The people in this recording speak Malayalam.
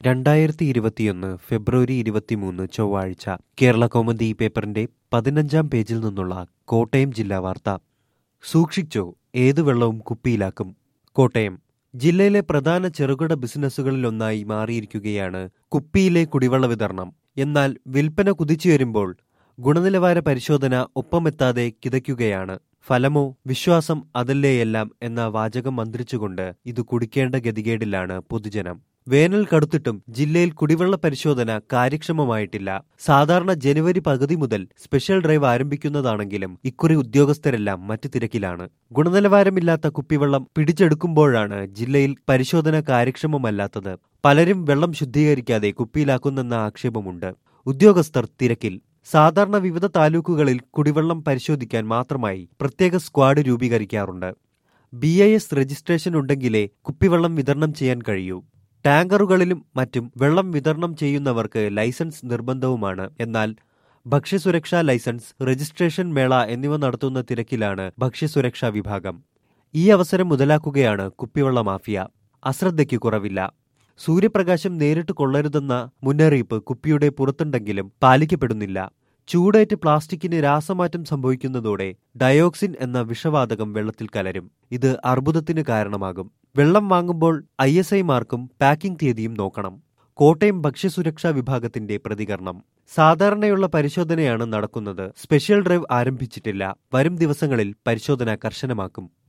രണ്ടായിരത്തി ഇരുപത്തിയൊന്ന് ഫെബ്രുവരി ഇരുപത്തിമൂന്ന് ചൊവ്വാഴ്ച കേരള കൗമുദി പേപ്പറിന്റെ പതിനഞ്ചാം പേജിൽ നിന്നുള്ള കോട്ടയം ജില്ലാ വാർത്ത സൂക്ഷിച്ചോ ഏതു വെള്ളവും കുപ്പിയിലാക്കും കോട്ടയം ജില്ലയിലെ പ്രധാന ചെറുകിട ബിസിനസ്സുകളിലൊന്നായി മാറിയിരിക്കുകയാണ് കുപ്പിയിലെ കുടിവെള്ള വിതരണം എന്നാൽ വിൽപ്പന കുതിച്ചുയരുമ്പോൾ ഗുണനിലവാര പരിശോധന ഒപ്പമെത്താതെ കിതയ്ക്കുകയാണ് ഫലമോ വിശ്വാസം അതല്ലേയെല്ലാം എന്ന വാചകം മന്ത്രിച്ചുകൊണ്ട് ഇത് കുടിക്കേണ്ട ഗതികേടിലാണ് പൊതുജനം വേനൽ കടുത്തിട്ടും ജില്ലയിൽ കുടിവെള്ള പരിശോധന കാര്യക്ഷമമായിട്ടില്ല സാധാരണ ജനുവരി പകുതി മുതൽ സ്പെഷ്യൽ ഡ്രൈവ് ആരംഭിക്കുന്നതാണെങ്കിലും ഇക്കുറി ഉദ്യോഗസ്ഥരെല്ലാം മറ്റു തിരക്കിലാണ് ഗുണനിലവാരമില്ലാത്ത കുപ്പിവെള്ളം പിടിച്ചെടുക്കുമ്പോഴാണ് ജില്ലയിൽ പരിശോധന കാര്യക്ഷമമല്ലാത്തത് പലരും വെള്ളം ശുദ്ധീകരിക്കാതെ കുപ്പിയിലാക്കുന്നെന്ന ആക്ഷേപമുണ്ട് ഉദ്യോഗസ്ഥർ തിരക്കിൽ സാധാരണ വിവിധ താലൂക്കുകളിൽ കുടിവെള്ളം പരിശോധിക്കാൻ മാത്രമായി പ്രത്യേക സ്ക്വാഡ് രൂപീകരിക്കാറുണ്ട് ബി ഐ എസ് രജിസ്ട്രേഷൻ ഉണ്ടെങ്കിലേ കുപ്പിവെള്ളം വിതരണം ചെയ്യാൻ കഴിയൂ ടാങ്കറുകളിലും മറ്റും വെള്ളം വിതരണം ചെയ്യുന്നവർക്ക് ലൈസൻസ് നിർബന്ധവുമാണ് എന്നാൽ ഭക്ഷ്യസുരക്ഷാ ലൈസൻസ് രജിസ്ട്രേഷൻ മേള എന്നിവ നടത്തുന്ന തിരക്കിലാണ് ഭക്ഷ്യസുരക്ഷാ വിഭാഗം ഈ അവസരം മുതലാക്കുകയാണ് കുപ്പിവെള്ള മാഫിയ അശ്രദ്ധയ്ക്ക് കുറവില്ല സൂര്യപ്രകാശം നേരിട്ട് കൊള്ളരുതെന്ന മുന്നറിയിപ്പ് കുപ്പിയുടെ പുറത്തുണ്ടെങ്കിലും പാലിക്കപ്പെടുന്നില്ല ചൂടേറ്റ് പ്ലാസ്റ്റിക്കിന് രാസമാറ്റം സംഭവിക്കുന്നതോടെ ഡയോക്സിൻ എന്ന വിഷവാതകം വെള്ളത്തിൽ കലരും ഇത് അർബുദത്തിന് കാരണമാകും വെള്ളം വാങ്ങുമ്പോൾ ഐ എസ് ഐ മാർക്കും പാക്കിംഗ് തീയതിയും നോക്കണം കോട്ടയം ഭക്ഷ്യസുരക്ഷാ വിഭാഗത്തിന്റെ പ്രതികരണം സാധാരണയുള്ള പരിശോധനയാണ് നടക്കുന്നത് സ്പെഷ്യൽ ഡ്രൈവ് ആരംഭിച്ചിട്ടില്ല വരും ദിവസങ്ങളിൽ പരിശോധന കർശനമാക്കും